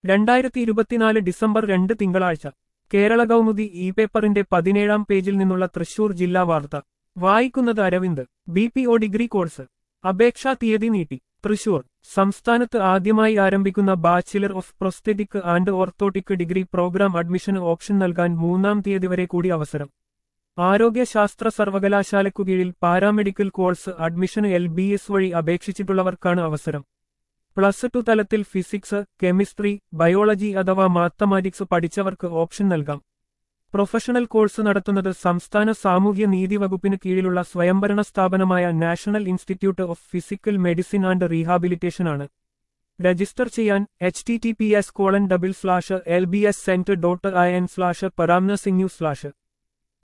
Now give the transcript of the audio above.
രണ്ടായിരത്തി ഇരുപത്തിനാല് ഡിസംബർ രണ്ട് തിങ്കളാഴ്ച കേരള കൗമുദി ഇ പേപ്പറിന്റെ പതിനേഴാം പേജിൽ നിന്നുള്ള തൃശൂർ ജില്ലാ വാർത്ത വായിക്കുന്നത് Aravind B P O degree course അപേക്ഷാ തീയതി നീട്ടി തൃശൂർ സംസ്ഥാനത്ത് ആദ്യമായി ആരംഭിക്കുന്ന bachelor of prosthetic and orthotic degree program അഡ്മിഷന് ഓപ്ഷൻ നൽകാൻ മൂന്നാം തീയതി വരെ കൂടി അവസരം ആരോഗ്യശാസ്ത്ര സർവകലാശാലയ്ക്കു കീഴിൽ പാരാമെഡിക്കൽ കോഴ്സ് അഡ്മിഷന് എൽ ബി എസ് വഴി അപേക്ഷിച്ചിട്ടുള്ളവർക്കാണ് അവസരം പ്ലസ് ടു തലത്തിൽ ഫിസിക്സ് കെമിസ്ട്രി ബയോളജി അഥവാ മാത്തമാറ്റിക്സ് പഠിച്ചവർക്ക് ഓപ്ഷൻ നൽകാം പ്രൊഫഷണൽ കോഴ്സ് നടത്തുന്നത് സംസ്ഥാന സാമൂഹ്യ നീതി വകുപ്പിന് കീഴിലുള്ള സ്വയംഭരണ സ്ഥാപനമായ national institute of physical medicine and rehabilitation ആണ് രജിസ്റ്റർ ചെയ്യാൻ H T T P S colon double slash L B S centre dot I N slash പരാംന സിംഗ് സ്ലാഷ്